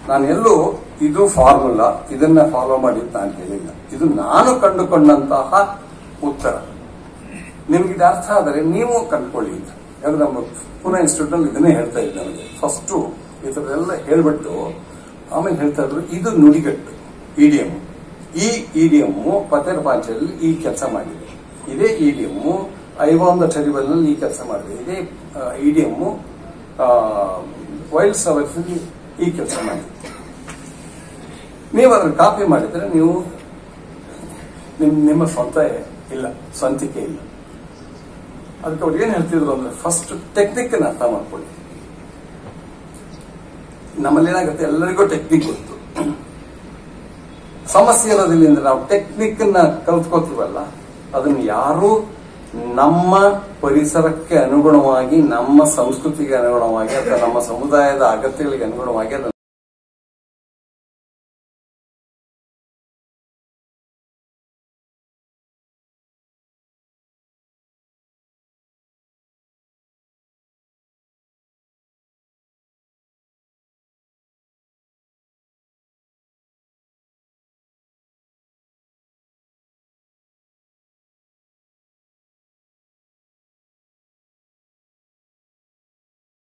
ನಾನು ಎಲ್ಲೂ ಇದು ಫಾರ್ಮುಲಾ ಇದನ್ನ ಫಾಲೋ ಮಾಡಿ ಅಂತ ನಾನು ಹೇಳಿಲ್ಲ ಇದು ನಾನು ಕಂಡುಕೊಂಡಂತಹ ಉತ್ತರ ನಿಮ್ಗೆ ಇದು ಅರ್ಥ ಆದರೆ ನೀವು ಕಂಡುಕೊಳ್ಳಿ ಅಂತ ಯಾಕಂದ್ರೆ ನಮ್ಮ ಪುನಃ ಇನ್ಸ್ಟಿಟ್ಯೂಟ್ ನಲ್ಲಿ ಇದನ್ನೇ ಹೇಳ್ತಾ ಇದ್ದೆ ನನಗೆ ಫಸ್ಟ್ ಈ ಥರದೆಲ್ಲ ಹೇಳ್ಬಿಟ್ಟು ಆಮೇಲೆ ಹೇಳ್ತಾ ಇದ್ರು ಇದು ನುಡಿಗಟ್ಟು ಇಡಿಎಂ ಈ ಇಡಿಎಂ ಪತೇರ್ ಪಾಂಚಲ್ಲಿ ಈ ಕೆಲಸ ಮಾಡಿದೆ ಇದೇ ಇಡಿಎಂ ಐವಾನ್ ದ ಟೆರಿಬಲ್ ನಲ್ಲಿ ಈ ಕೆಲಸ ಮಾಡಿದೆ ಇದೇ ಇಡಿಎಂ ವೈಲ್ಡ್ ಸವರ್ಸ್ ಈ ಕೆಲಸ ಮಾಡಿದೆ ನೀವು ಅದನ್ನು ಕಾಪಿ ಮಾಡಿದ್ರೆ ನೀವು ನಿಮ್ ನಿಮ್ಮ ಸ್ವಂತ ಇಲ್ಲ ಸ್ವಂತಿಕೆ ಇಲ್ಲ ಅದಕ್ಕೆ ಅವ್ರು ಏನ್ ಹೇಳ್ತಿದ್ರು ಅಂದ್ರೆ ಫಸ್ಟ್ ಟೆಕ್ನಿಕ್ ಅನ್ನ ಅರ್ಥ ಮಾಡ್ಕೊಳ್ಳಿ ನಮ್ಮಲ್ಲಿ ಏನಾಗುತ್ತೆ ಎಲ್ಲರಿಗೂ ಟೆಕ್ನಿಕ್ ಗೊತ್ತು ಸಮಸ್ಯೆ ಇರೋದಿಲ್ಲ ಅಂದ್ರೆ ನಾವು ಟೆಕ್ನಿಕ್ ನ ಕಲ್ತ್ಕೋತೀವಲ್ಲ ಅದನ್ನ ಯಾರು ನಮ್ಮ ಪರಿಸರಕ್ಕೆ ಅನುಗುಣವಾಗಿ ನಮ್ಮ ಸಂಸ್ಕೃತಿಗೆ ಅನುಗುಣವಾಗಿ ಅಥವಾ ನಮ್ಮ ಸಮುದಾಯದ ಅಗತ್ಯಗಳಿಗೆ ಅನುಗುಣವಾಗಿ ಅದನ್ನ